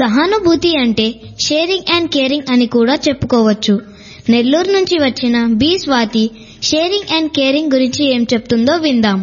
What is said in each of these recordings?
సహానుభూతి అంటే sharing and caring అని కూడా చెప్పుకోవచ్చు నెల్లూరు నుంచి వచ్చిన B Swathi sharing and caring గురించి ఏం చెప్తుందో విందాం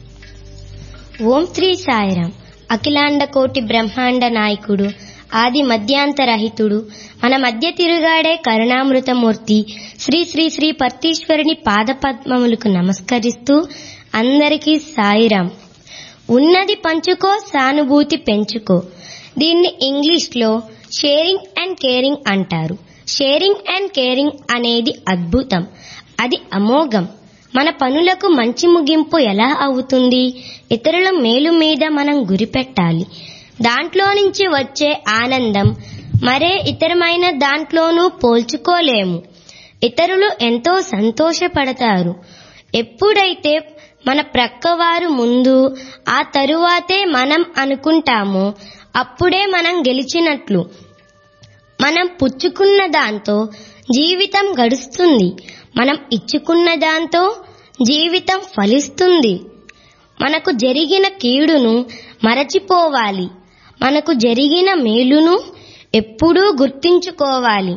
ఓం శ్రీ సాయిరాం అఖిలాండ కోటి బ్రహ్మాండ నాయకుడు ఆది మధ్యాంతరహితుడు మన మధ్య తిరుగాడే కరుణామృతమూర్తి శ్రీ శ్రీ శ్రీ పర్తీశ్వరుని పాదపద్మములకు నమస్కరిస్తూ అందరికీ సాయిరాం ఉన్నది పంచుకో సానుభూతి పెంచుకో దీన్ని ఇంగ్లీష్లో షేరింగ్ అండ్ కేరింగ్ అంటారు షేరింగ్ అండ్ కేరింగ్ అనేది అద్భుతం అది అమోఘం మన పనులకు మంచి ముగింపు ఎలా అవుతుంది ఇతరుల మేలు మీద మనం గురి పెట్టాలి దాంట్లో నుంచి వచ్చే ఆనందం మరే ఇతరమైన దాంట్లోనూ పోల్చుకోలేము ఇతరులు ఎంతో సంతోషపడతారు ఎప్పుడైతే మన ప్రక్కవారు ముందు ఆ తరువాతే మనం అనుకుంటామో అప్పుడే మనం గెలిచినట్లు మనం పుచ్చుకున్న దాంతో జీవితం గడుస్తుంది మనం ఇచ్చుకున్న దాంతో జీవితం ఫలిస్తుంది మనకు జరిగిన కీడును మరచిపోవాలి మనకు జరిగిన మేలును ఎప్పుడూ గుర్తించుకోవాలి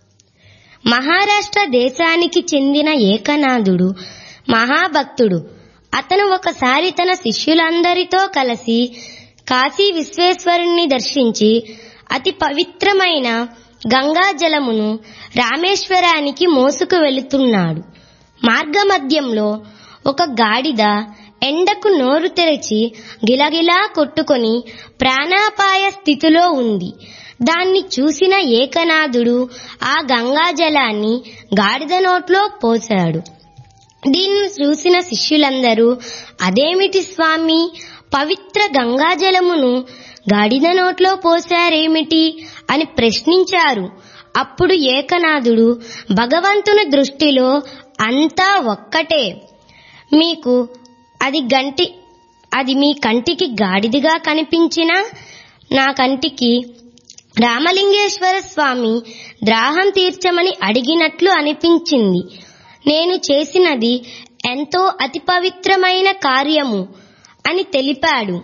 మహారాష్ట్ర దేశానికి చెందిన ఏకనాథుడు మహాభక్తుడు అతను ఒకసారి తన శిష్యులందరితో కలిసి కాశీ విశ్వేశ్వరుణ్ణి దర్శించి అతి పవిత్రమైన గంగా జలమును రామేశ్వరానికి మోసుకు వెళుతున్నాడు మార్గమధ్యంలో ఒక గాడిద ఎండకు నోరు తెరిచి గిలగిలా కొట్టుకొని ప్రాణాపాయ స్థితిలో ఉంది దాన్ని చూసిన ఏకనాథుడు ఆ గంగా జలాన్ని గాడిద నోట్లో పోశాడు దీన్ని చూసిన శిష్యులందరూ అదేమిటి స్వామి పవిత్ర గంగాజలమును గాడిద నోట్లో పోశారేమిటి అని ప్రశ్నించారు అప్పుడు ఏకనాథుడు భగవంతుని దృష్టిలో అంతా ఒక్కటే మీకు అది గంటి అది మీ కంటికి గాడిదిగా కనిపించినా నా కంటికి రామలింగేశ్వర స్వామి ద్రాహం తీర్చమని అడిగినట్లు అనిపించింది నేను చేసినది ఎంతో అతి పవిత్రమైన కార్యము అని తెలిపాడు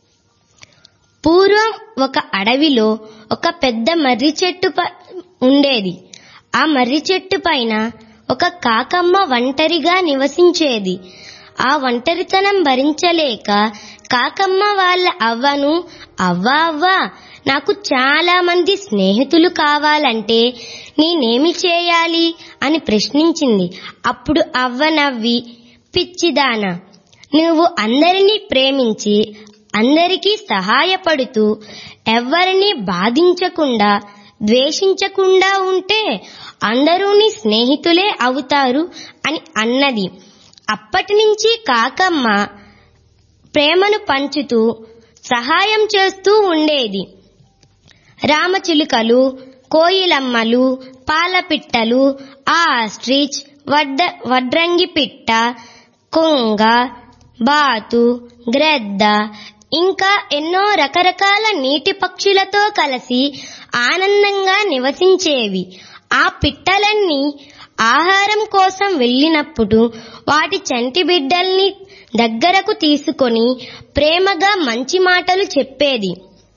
పూర్వం ఒక అడవిలో ఒక పెద్ద మర్రి చెట్టు ప- ఉండేది ఆ మర్రి చెట్టు పైన ఒక కాకమ్మ ఒంటరిగా నివసించేది ఆ ఒంటరితనం భరించలేక కాకమ్మ వాళ్ళ అవ్వను అవ్వ అవ్వ నాకు చాలా మంది స్నేహితులు కావాలంటే నేనేమి చేయాలి అని ప్రశ్నించింది అప్పుడు అవ్వ నవ్వి పిచ్చిదానా నువ్వు అందరినీ ప్రేమించి అందరికీ సహాయపడుతూ ఎవ్వరిని బాధించకుండా ద్వేషించకుండా ఉంటే అందరూ నీ స్నేహితులే అవుతారు అని అన్నది అప్పటి నుంచి కాకమ్మ ప్రేమను పంచుతూ సహాయం చేస్తూ ఉండేది రామచిలుకలు కోయిలమ్మలు పాలపిట్టలు ఆస్ట్రిచ్ వడ్డ వడ్రంగి పిట్ట కొంగ బాతు గ్రద్ద ఇంకా ఎన్నో రకరకాల నీటి పక్షులతో కలిసి ఆనందంగా నివసించేవి ఆ పిట్టలన్నీ ఆహారం కోసం వెళ్ళినప్పుడు వాటి చంటి బిడ్డల్ని దగ్గరకు తీసుకొని ప్రేమగా మంచి మాటలు చెప్పేది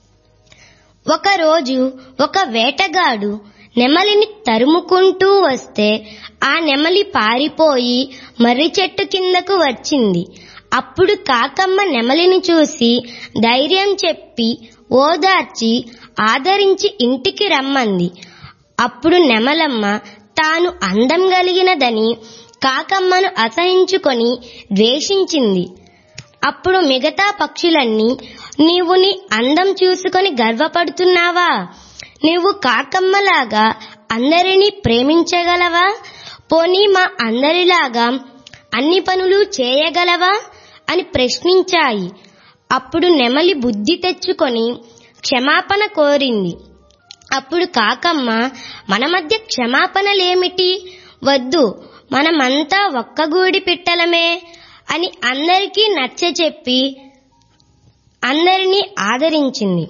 ఒకరోజు ఒక వేటగాడు నెమలిని తరుముకుంటూ వస్తే ఆ నెమలి పారిపోయి మర్రి చెట్టు కిందకు వచ్చింది అప్పుడు కాకమ్మ నెమలిని చూసి ధైర్యం చెప్పి ఓదార్చి ఆదరించి ఇంటికి రమ్మంది అప్పుడు నెమలమ్మ తాను అందం కలిగినదని కాకమ్మను అసహించుకొని ద్వేషించింది అప్పుడు మిగతా పక్షులన్నీ నీవు నీ అందం చూసుకొని గర్వపడుతున్నావా నీవు కాకమ్మలాగా అందరినీ ప్రేమించగలవా పోనీ మా అందరిలాగా అన్ని పనులు చేయగలవా అని ప్రశ్నించాయి అప్పుడు నెమలి బుద్ధి తెచ్చుకొని క్షమాపణ కోరింది అప్పుడు కాకమ్మ మన మధ్య క్షమాపణలేమిటి వద్దు మనమంతా ఒక్కగూడి పిట్టలమే అని అందరికీ నచ్చచెప్పి అందరినీ ఆదరించింది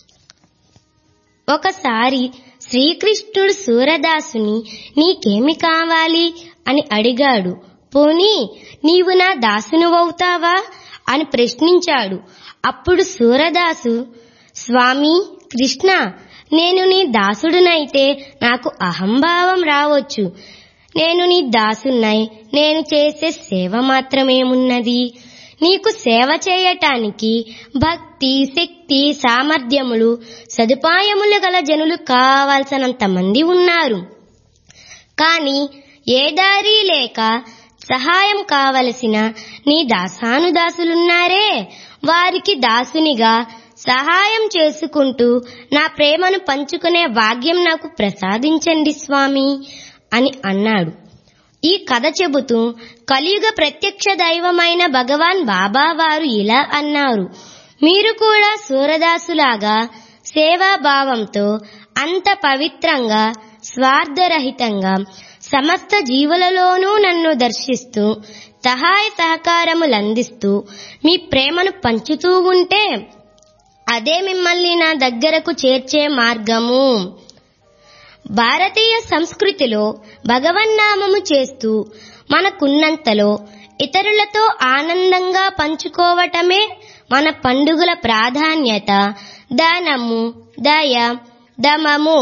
ఒకసారి శ్రీకృష్ణుడు సూరదాసుని నీకేమి కావాలి అని అడిగాడు పోనీ నీవు నా దాసునువవుతావా అని ప్రశ్నించాడు అప్పుడు సూరదాసు స్వామి కృష్ణ నేను నీ దాసుడునైతే నాకు అహంభావం రావచ్చు నేను నీ దాసున్నై నేను చేసే సేవ మాత్రమేమున్నది నీకు సేవ చేయటానికి భక్తి శక్తి సామర్థ్యములు సదుపాయములు గల జనులు కావాల్సినంత మంది ఉన్నారు కాని ఏ దారి లేక సహాయం కావలసిన నీ దాసానుదాసులున్నారే వారికి దాసునిగా సహాయం చేసుకుంటూ నా ప్రేమను పంచుకునే భాగ్యం నాకు ప్రసాదించండి స్వామి అని అన్నాడు ఈ కథ చెబుతూ కలియుగ ప్రత్యక్ష దైవమైన భగవాన్ బాబా వారు ఇలా అన్నారు మీరు కూడా సూరదాసులాగా సేవాభావంతో అంత పవిత్రంగా స్వార్థరహితంగా సమస్త జీవులలోనూ నన్ను దర్శిస్తూ సహాయ సహకారములందిస్తూ మీ ప్రేమను పంచుతూ ఉంటే అదే మిమ్మల్ని నా దగ్గరకు చేర్చే మార్గము భారతీయ సంస్కృతిలో భగవన్నామము చేస్తూ మనకున్నంతలో ఇతరులతో ఆనందంగా పంచుకోవటమే మన పండుగల ప్రాధాన్యత దానము దయ దమము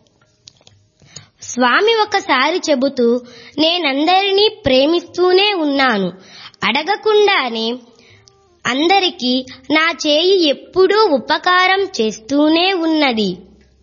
స్వామి ఒకసారి చెబుతూ నేనందరినీ ప్రేమిస్తూనే ఉన్నాను అడగకుండానే అందరికీ నా చేయి ఎప్పుడూ ఉపకారం చేస్తూనే ఉన్నది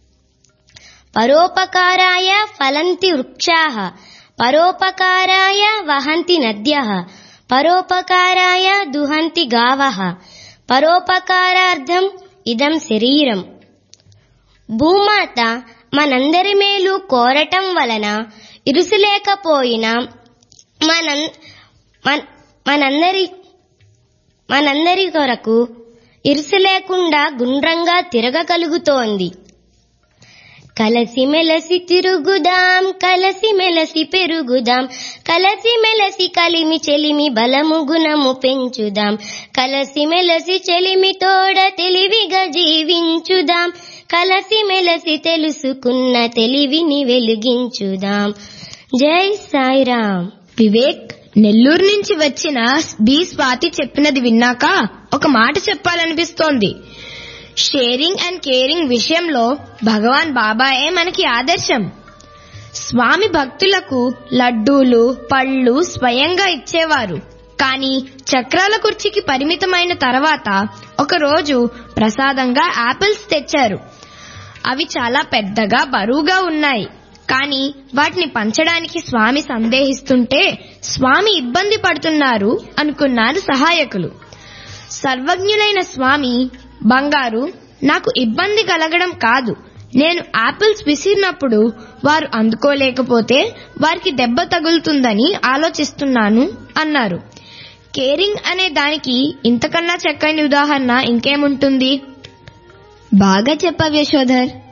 పరోపకారాయ ఫలంతి వృక్షాః పరోపకారాయ వహంతి నద్యః పరోపకారాయ దుహంతి గావః పరోపకారార్థం ఇదం శరీరం భూమాత మనందరి మేలు కోరటం వలన ఇరుసులేకపోయినా మన మన- మనందరి మనందరి కొరకు ఇరుసు లేకుండా గుండ్రంగా తిరగగలుగుతోంది కలసి మెలసి తిరుగుదాం కలసి మెలసి పెరుగుదాం కలసి మెలసి కలిమి చెలిమి బలము గుణము పెంచుదాం కలసి మెలసి చెలిమి తోడ తెలివిగా జీవించుదాం కలసి మెలసి తెలుసుకున్న తెలివిని వెలిగించుదాం జై సాయిరాం వివేక్ నెల్లూరు నుంచి వచ్చిన బి స్వాతి చెప్పినది విన్నాక ఒక మాట చెప్పాలనిపిస్తోంది షేరింగ్ అండ్ కేరింగ్ విషయంలో భగవాన్ బాబాయే మనకి ఆదర్శం స్వామి భక్తులకు లడ్డూలు పళ్ళు స్వయంగా ఇచ్చేవారు కానీ చక్రాల కుర్చీకి పరిమితమైన తర్వాత ఒకరోజు ప్రసాదంగా యాపిల్స్ తెచ్చారు అవి చాలా పెద్దగా బరువుగా ఉన్నాయి కానీ వాటిని పంచడానికి స్వామి సందేహిస్తుంటే స్వామి ఇబ్బంది పడుతున్నారు అనుకున్నారు సహాయకులు సర్వజ్ఞులైన స్వామి బంగారు నాకు ఇబ్బంది కలగడం కాదు నేను యాపిల్స్ విసిరినప్పుడు వారు అందుకోలేకపోతే వారికి దెబ్బ తగులుతుందని ఆలోచిస్తున్నాను అన్నారు కేరింగ్ అనే దానికి ఇంతకన్నా చక్కని ఉదాహరణ ఇంకేముంటుంది బాగా చెప్పావు యశోధర్